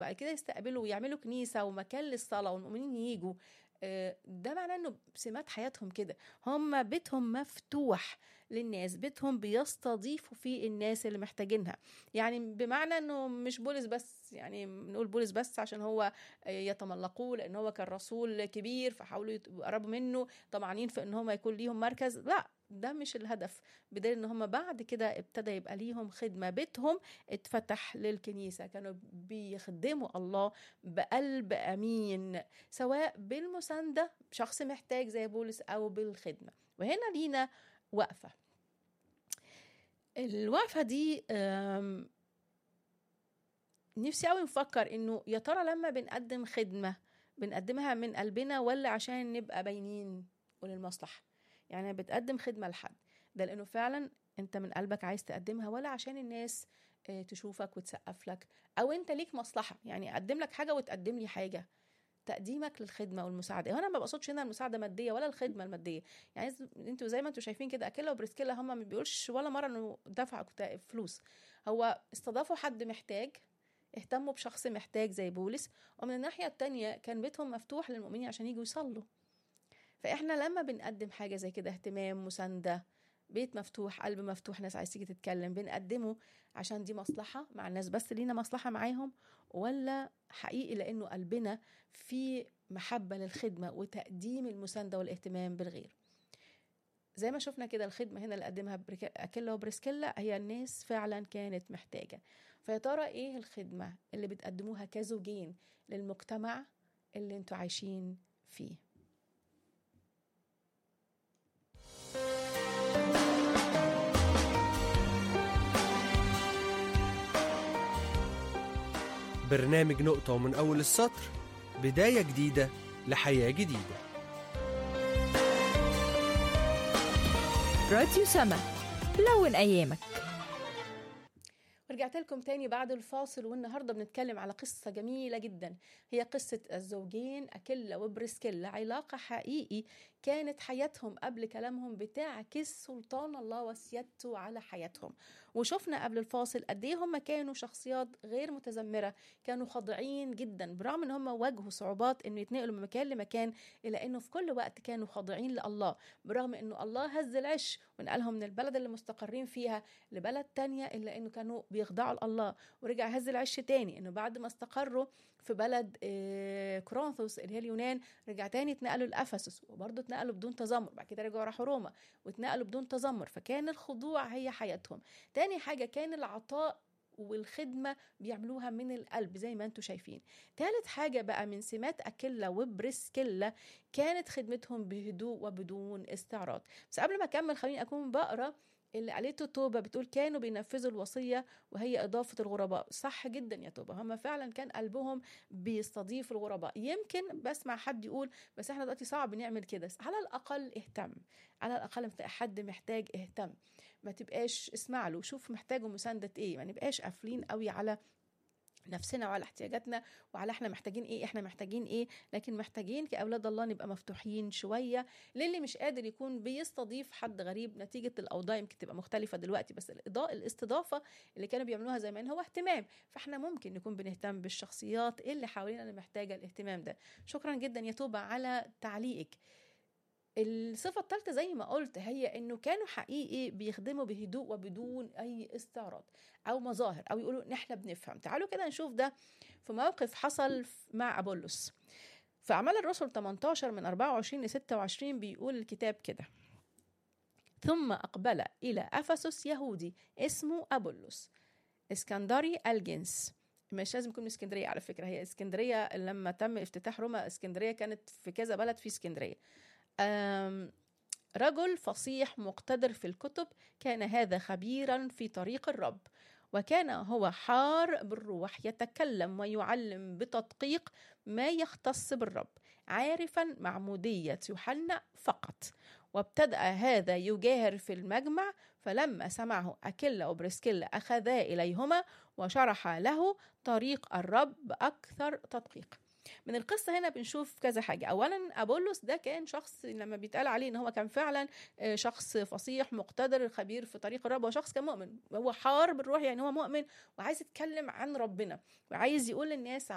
وبعد كده يستقبلوا ويعملوا كنيسه ومكان للصلاه والمؤمنين يجوا آه، ده معناه انه سمات حياتهم كده هم بيتهم مفتوح للناس بيتهم بيستضيفوا فيه الناس اللي محتاجينها يعني بمعنى انه مش بولس بس يعني نقول بولس بس عشان هو يتملقوه لان هو كان رسول كبير فحاولوا يقربوا منه طمعانين في ان هم يكون ليهم مركز لا ده مش الهدف بدليل ان هم بعد كده ابتدى يبقى ليهم خدمه بيتهم اتفتح للكنيسه كانوا بيخدموا الله بقلب امين سواء بالمسانده شخص محتاج زي بولس او بالخدمه وهنا لينا وقفه الوقفه دي أم، نفسي قوي نفكر انه يا ترى لما بنقدم خدمه بنقدمها من قلبنا ولا عشان نبقى باينين وللمصلحه يعني بتقدم خدمه لحد ده لانه فعلا انت من قلبك عايز تقدمها ولا عشان الناس آه، تشوفك وتسقف لك او انت ليك مصلحه يعني اقدم لك حاجه وتقدم لي حاجه تقديمك للخدمه والمساعده وانا ما بقصدش هنا المساعده ماديه ولا الخدمه الماديه يعني ز- انتوا زي ما انتوا شايفين كده اكيلا وبريسكيلا هم ما بيقولش ولا مره انه دفعوا كتا- فلوس هو استضافوا حد محتاج اهتموا بشخص محتاج زي بولس ومن الناحيه التانية كان بيتهم مفتوح للمؤمنين عشان يجوا يصلوا فاحنا لما بنقدم حاجه زي كده اهتمام مسانده بيت مفتوح قلب مفتوح ناس عايز تيجي تتكلم بنقدمه عشان دي مصلحه مع الناس بس لينا مصلحه معاهم ولا حقيقي لانه قلبنا في محبه للخدمه وتقديم المسانده والاهتمام بالغير زي ما شفنا كده الخدمه هنا اللي قدمها بريك- اكيلا وبريسكيلا هي الناس فعلا كانت محتاجه فيا ترى ايه الخدمه اللي بتقدموها كزوجين للمجتمع اللي انتوا عايشين فيه برنامج نقطة ومن أول السطر بداية جديدة لحياة جديدة راديو سما لون أيامك ورجعت لكم تاني بعد الفاصل والنهارده بنتكلم على قصة جميلة جدا هي قصة الزوجين أكيلا وبريسكيلا علاقة حقيقي كانت حياتهم قبل كلامهم بتعكس سلطان الله وسيادته على حياتهم وشفنا قبل الفاصل قد ايه هم كانوا شخصيات غير متذمرة كانوا خاضعين جدا برغم ان هم واجهوا صعوبات انه يتنقلوا من مكان لمكان الا انه في كل وقت كانوا خاضعين لله برغم انه الله هز العش ونقلهم من البلد اللي مستقرين فيها لبلد تانية إلا إنه كانوا بيخضعوا لله ورجع هز العش تاني إنه بعد ما استقروا في بلد آه، كورنثوس اللي هي اليونان رجع تاني اتنقلوا لأفسس وبرضه اتنقلوا بدون تذمر بعد كده رجعوا راحوا روما واتنقلوا بدون تذمر فكان الخضوع هي حياتهم تاني حاجة كان العطاء والخدمة بيعملوها من القلب زي ما انتم شايفين تالت حاجة بقى من سمات أكيلا وبريسكيلا كانت خدمتهم بهدوء وبدون استعراض بس قبل ما أكمل خليني أكون بقرأ اللي قالته توبة بتقول كانوا بينفذوا الوصية وهي إضافة الغرباء صح جدا يا توبة هم فعلا كان قلبهم بيستضيف الغرباء يمكن بسمع حد يقول بس احنا دلوقتي صعب نعمل كده بس على الأقل اهتم على الأقل لما تلاقي حد محتاج اهتم ما تبقاش اسمع له شوف محتاجه مساندة ايه ما نبقاش قافلين قوي على نفسنا وعلى احتياجاتنا وعلى احنا محتاجين ايه احنا محتاجين ايه لكن محتاجين كاولاد الله نبقى مفتوحين شويه للي مش قادر يكون بيستضيف حد غريب نتيجه الاوضاع يمكن تبقى مختلفه دلوقتي بس الاضاءه الاستضافه اللي كانوا بيعملوها زمان هو اهتمام فاحنا ممكن نكون بنهتم بالشخصيات اللي حوالينا اللي محتاجه الاهتمام ده شكرا جدا يا توبه على تعليقك الصفة الثالثة زي ما قلت هي انه كانوا حقيقي بيخدموا بهدوء وبدون اي استعراض او مظاهر او يقولوا ان احنا بنفهم تعالوا كده نشوف ده في موقف حصل مع ابولس في اعمال الرسل 18 من 24 ل 26 بيقول الكتاب كده ثم اقبل الى افسس يهودي اسمه ابولس اسكندري الجنس مش لازم يكون من اسكندريه على فكره هي اسكندريه لما تم افتتاح روما اسكندريه كانت في كذا بلد في اسكندريه أم، رجل فصيح مقتدر في الكتب كان هذا خبيرا في طريق الرب وكان هو حار بالروح يتكلم ويعلم بتدقيق ما يختص بالرب عارفا معمودية يوحنا فقط وابتدأ هذا يجاهر في المجمع فلما سمعه أكيلا وبريسكيلا أخذا إليهما وشرح له طريق الرب بأكثر تدقيق من القصة هنا بنشوف كذا حاجة أولا أبولس ده كان شخص لما بيتقال عليه إن هو كان فعلا آه، شخص فصيح مقتدر خبير في طريق الرب هو شخص كان مؤمن هو حار بالروح يعني هو مؤمن وعايز يتكلم عن ربنا وعايز يقول للناس